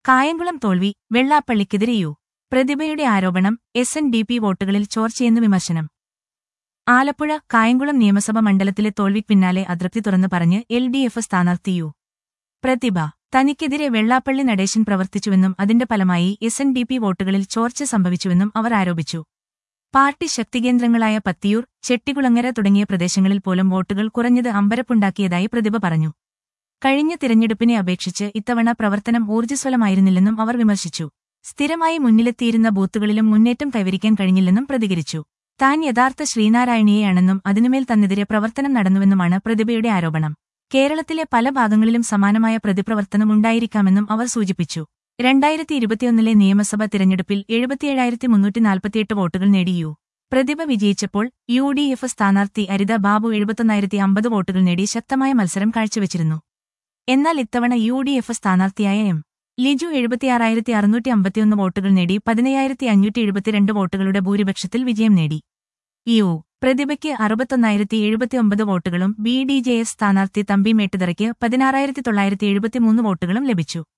കായംകുളം തോൽവി വെള്ളാപ്പള്ളിക്കെതിരെ യു പ്രതിഭയുടെ ആരോപണം എസ് എൻ ഡി പി വോട്ടുകളിൽ ചോർച്ചയെന്ന് വിമർശനം ആലപ്പുഴ കായംകുളം നിയമസഭ മണ്ഡലത്തിലെ തോൽവിക്ക് പിന്നാലെ അതൃപ്തി തുറന്നു പറഞ്ഞ് എൽ ഡി എഫ് സ്ഥാനാർത്ഥി യു പ്രതിഭ തനിക്കെതിരെ വെള്ളാപ്പള്ളി നടേശൻ പ്രവർത്തിച്ചുവെന്നും അതിന്റെ ഫലമായി എസ് എൻ ഡി പി വോട്ടുകളിൽ ചോർച്ച സംഭവിച്ചുവെന്നും അവർ ആരോപിച്ചു പാർട്ടി ശക്തികേന്ദ്രങ്ങളായ പത്തിയൂർ ചെട്ടികുളങ്ങര തുടങ്ങിയ പ്രദേശങ്ങളിൽ പോലും വോട്ടുകൾ കുറഞ്ഞത് അമ്പരപ്പുണ്ടാക്കിയതായി പ്രതിഭ പറഞ്ഞു കഴിഞ്ഞ തിരഞ്ഞെടുപ്പിനെ അപേക്ഷിച്ച് ഇത്തവണ പ്രവർത്തനം ഊർജ്ജസ്വലമായിരുന്നില്ലെന്നും അവർ വിമർശിച്ചു സ്ഥിരമായി മുന്നിലെത്തിയിരുന്ന ബൂത്തുകളിലും മുന്നേറ്റം കൈവരിക്കാൻ കഴിഞ്ഞില്ലെന്നും പ്രതികരിച്ചു താൻ യഥാർത്ഥ ശ്രീനാരായണീയയാണെന്നും അതിനുമേൽ തന്നെതിരെ പ്രവർത്തനം നടന്നുവെന്നുമാണ് പ്രതിഭയുടെ ആരോപണം കേരളത്തിലെ പല ഭാഗങ്ങളിലും സമാനമായ പ്രതിപ്രവർത്തനം ഉണ്ടായിരിക്കാമെന്നും അവർ സൂചിപ്പിച്ചു രണ്ടായിരത്തി ഇരുപത്തിയൊന്നിലെ നിയമസഭാ തിരഞ്ഞെടുപ്പിൽ എഴുപത്തിയേഴായിരത്തി മുന്നൂറ്റി നാൽപ്പത്തിയെട്ട് വോട്ടുകൾ നേടി യു പ്രതിഭ വിജയിച്ചപ്പോൾ യു ഡി എഫ് സ്ഥാനാർത്ഥി അരിത ബാബു എഴുപത്തൊന്നായിരത്തി അമ്പത് വോട്ടുകൾ നേടി ശക്തമായ മത്സരം കാഴ്ചവെച്ചിരുന്നു എന്നാൽ ഇത്തവണ യു ഡി എഫ് സ്ഥാനാർത്ഥിയായ എം ലിജു എഴുപത്തിയാറായിരത്തി അറുന്നൂറ്റി അമ്പത്തിയൊന്ന് വോട്ടുകൾ നേടി പതിനയ്യായിരത്തി അഞ്ഞൂറ്റി എഴുപത്തിരണ്ട് വോട്ടുകളുടെ ഭൂരിപക്ഷത്തിൽ വിജയം നേടി യു പ്രതിഭയ്ക്ക് അറുപത്തൊന്നായിരത്തി എഴുപത്തിയൊമ്പത് വോട്ടുകളും ബി ഡി ജെ എസ് സ്ഥാനാർത്ഥി തമ്പി മേട്ടുതറയ്ക്ക് പതിനാറായിരത്തി തൊള്ളായിരത്തി എഴുപത്തിമൂന്ന് വോട്ടുകളും ലഭിച്ചു